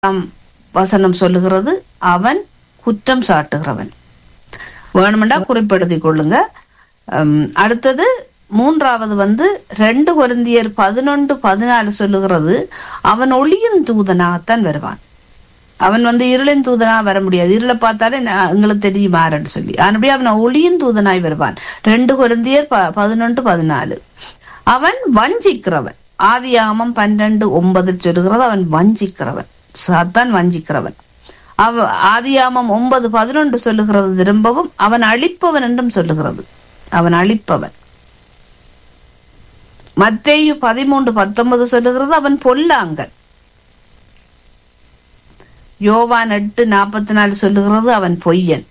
ஆம் வசனம் சொல்லுகிறது அவன் குற்றம் சாட்டுகிறவன் வேணுமெண்டா குறிப்பெடுத்தி கொள்ளுங்க உம், அடுத்தது மூன்றாவது வந்து ரெண்டு கொரிந்தியர் பதினொன்று பதினாலு சொல்லுகிறது அவன் ஒளியின் தூதனாகத்தான் வருவான் அவன் வந்து இருளின் தூதனா வர முடியாது இருளை பார்த்தாலே நான் எங்களுக்கு தெரியும் யாருன்னு சொல்லி ஆனபடி அவன் ஒளியின் தூதனாய் வருவான் ரெண்டு கொரிந்தியர் ப பதினொன்று பதினாலு அவன் வஞ்சிக்கிறவன் ஆதியாகமம் பன்னெண்டு ஒன்பதில் சொல்லுகிறது அவன் வஞ்சிக்கிறவன் சாத்தான் வஞ்சிக்கிறவன் அவ ஆதியாமம் ஒன்பது பதினொன்று சொல்லுகிறது திரும்பவும் அவன் அழிப்பவன் என்றும் சொல்லுகிறது அவன் அழிப்பவன் மத்தேயு பதிமூன்று பத்தொன்பது சொல்லுகிறது அவன் பொல்லாங்கன் யோவான் எட்டு நாற்பத்தி நாலு சொல்லுகிறது அவன் பொய்யன்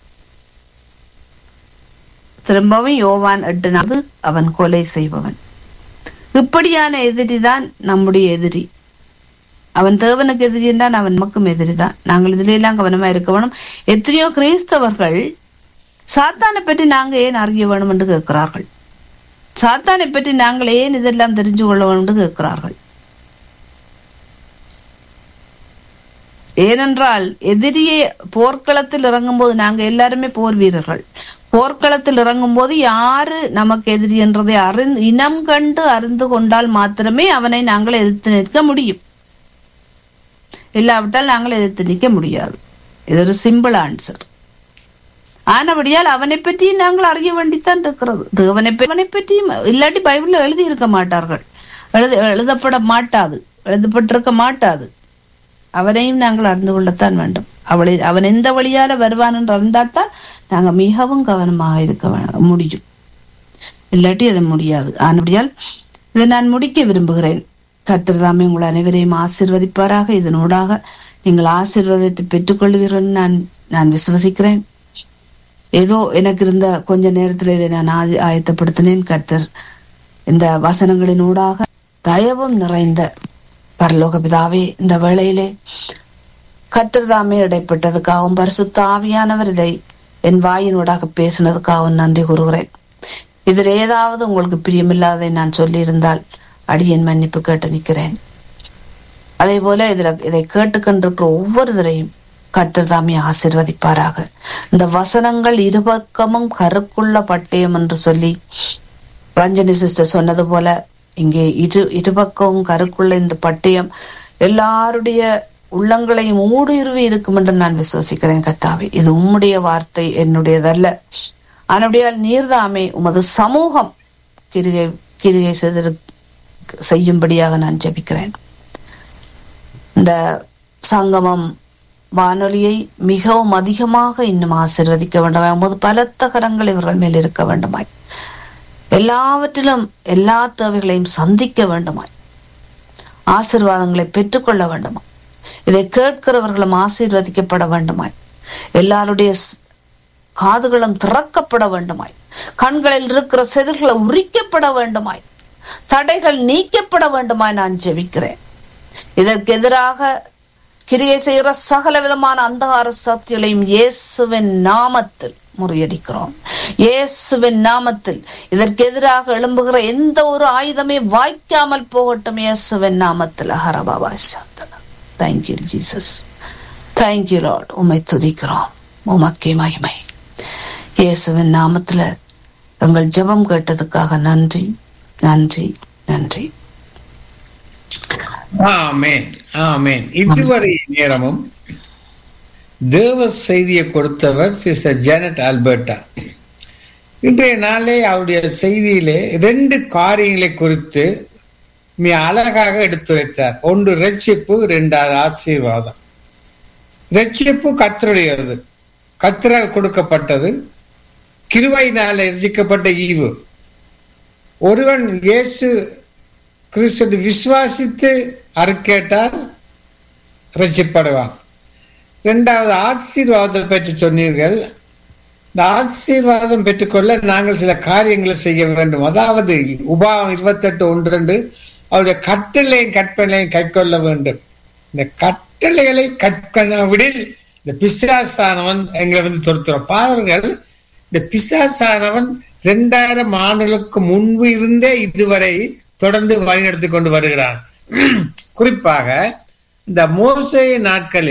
திரும்பவும் யோவான் எட்டு நாலு அவன் கொலை செய்பவன் இப்படியான எதிரிதான் நம்முடைய எதிரி அவன் தேவனுக்கு எதிரி என்றால் அவன் நமக்கும் எதிரி தான் நாங்கள் இதுல எல்லாம் கவனமா இருக்க வேணும் எத்தனையோ கிறிஸ்தவர்கள் சாத்தானை பற்றி நாங்க ஏன் அறிய வேணும் என்று கேட்கிறார்கள் சாத்தானை பற்றி நாங்கள் ஏன் இதெல்லாம் தெரிஞ்சு கொள்ள வேண்டும் என்று கேட்கிறார்கள் ஏனென்றால் எதிரியே போர்க்களத்தில் இறங்கும் போது நாங்க எல்லாருமே போர் வீரர்கள் போர்க்களத்தில் இறங்கும் போது யாரு நமக்கு எதிரி என்றதை அறிந்து இனம் கண்டு அறிந்து கொண்டால் மாத்திரமே அவனை நாங்கள் எதிர்த்து நிற்க முடியும் இல்லாவிட்டால் நாங்கள் எதிர்த்து நிற்க முடியாது இது ஒரு சிம்பிள் ஆன்சர் ஆனபடியால் அவனை பற்றியும் நாங்கள் அறிய வேண்டித்தான் இருக்கிறது தேவனை பற்றி- அவனை பற்றியும் இல்லாட்டி பைபிள்ல எழுதி இருக்க மாட்டார்கள் எழுத எழுதப்பட மாட்டாது எழுதப்பட்டிருக்க மாட்டாது அவனையும் நாங்கள் அறிந்து கொள்ளத்தான் வேண்டும் அவளை அவன் எந்த வழியால வருவான் என்று அறிந்தால்தான் நாங்கள் மிகவும் கவனமாக இருக்க வே- முடியும் இல்லாட்டி அது முடியாது ஆனபடியால் இதை நான் முடிக்க விரும்புகிறேன் கர்த்தர் தாமே உங்கள் அனைவரையும் ஆசீர்வதிப்பாராக இதனூடாக நீங்கள் ஆசீர்வாதத்தை பெற்றுக்கொள்வீர்கள் நான் நான் விசுவசிக்கிறேன் ஏதோ எனக்கு இருந்த கொஞ்ச நேரத்தில் இதை நான் ஆய- ஆயத்தப்படுத்தினேன் கர்த்தர் இந்த வசனங்களின் ஊடாக தயவும் நிறைந்த பரலோக பிதாவே இந்த வேளையிலே கர்த்தர் தாமே இடைப்பட்டதுக்காகவும் பரிசுத்த ஆவியானவர் இதை என் வாயினூடாக பேசினதுக்காகவும் நன்றி கூறுகிறேன் இதில் ஏதாவது உங்களுக்கு பிரியமில்லாததை நான் சொல்லியிருந்தால் அடியேன் மன்னிப்பு கேட்டு நிற்கிறேன் அதே போல இதுல இதை கேட்டுக்கொண்டிருக்கிற ஒவ்வொருவரையும் கர்த்தர் தாமே ஆசிர்வதிப்பாராக இந்த வசனங்கள் இருபக்கமும் கருக்குள்ள பட்டயம் என்று சொல்லி ரஞ்சனி சிஸ்டர் சொன்னது போல இங்கே இரு இருபக்கமும் கருக்குள்ள இந்த பட்டயம் எல்லாருடைய உள்ளங்களையும் ஊடுருவி இருக்கும் என்று நான் விசுவசிக்கிறேன் கர்த்தாவே இது உம்முடைய வார்த்தை என்னுடையதல்ல ஆனபடியால் நீர்தாமே உமது சமூகம் கிரிகை கிரிகை செய்திரு செய்யும்படியாக நான் ஜெபிக்கிறேன் இந்த சங்கமம் வானொலியை மிகவும் அதிகமாக இன்னும் ஆசீர்வதிக்க வேண்டுமாய் உமது பலத்த கரங்கள் இவர்கள் மேல் இருக்க வேண்டுமாய் எல்லாவற்றிலும் எல்லா தேவைகளையும் சந்திக்க வேண்டுமாய் ஆசீர்வாதங்களை பெற்றுக்கொள்ள வேண்டுமாய் இதை கேட்கிறவர்களும் ஆசீர்வதிக்கப்பட வேண்டுமாய் எல்லாருடைய ஸ்- காதுகளும் திறக்கப்பட வேண்டுமாய் கண்களில் இருக்கிற செதில்களை உரிக்கப்பட வேண்டுமாய் தடைகள் நீக்கப்பட வேண்டுமாய் நான் ஜெபிக்கிறேன் இதற்கு எதிராக கிரியை செய்கிற சகல விதமான அந்தகார சக்திகளையும் இயேசுவின் நாமத்தில் முறியடிக்கிறோம் இயேசுவின் நாமத்தில் இதற்கு எதிராக எழும்புகிற எந்த ஒரு ஆயுதமே வாய்க்காமல் போகட்டும் இயேசுவின் நாமத்தில் ஹரபாபா சாந்தனா தேங்க்யூ ஜீசஸ் தேங்க்யூ லார்ட் உமை துதிக்கிறோம் உமக்கே மகிமை இயேசுவின் நாமத்துல எங்கள் ஜெபம் கேட்டதுக்காக நன்றி நன்றி நன்றி ஆமென் ஆமென் இதுவரை நேரமும் தேவ செய்தியை கொடுத்தவர் சிஸ்டர் ஜானட் ஆல்பர்ட்டா இன்றைய நாளே அவருடைய செய்தியிலே ரெண்டு காரியங்களை குறித்து மிக அழகாக எடுத்துரைத்தார் ஒன்று ரட்சிப்பு இரண்டாவது ஆசீர்வாதம் ரட்சிப்பு கத்தருடையது கத்தரால் கொடுக்கப்பட்டது கிருபையினால் ரசிக்கப்பட்ட ஈவு ஒருவன் இயேசு கிறிஸ்து விசுவாசித்து அறுக்கேட்டால் ரட்சிப்படுவான் இரண்டாவது ஆசீர்வாதத்தை பற்றி சொன்னீர்கள் இந்த ஆசீர்வாதம் பெற்றுக்கொள்ள நாங்கள் சில காரியங்களை செய்ய வேண்டும் அதாவது உபாவம் இருபத்தெட்டு ஒன்று ரெண்டு அவருடைய கட்டளையும் கற்பனையும் கைக்கொள்ள வேண்டும் இந்த கட்டளைகளை கற்கனவிடில் இந்த பிசாசானவன் எங்களை வந்து தொடுத்துறோம் பாருங்கள் இந்த பிசாசானவன் இரண்டாயிரம் ஆண்டுகளுக்கு முன்பு இருந்தே இதுவரை தொடர்ந்து வழிநடத்தி கொண்டு வருகிறான் குறிப்பாக இந்த மோசே நாட்களில்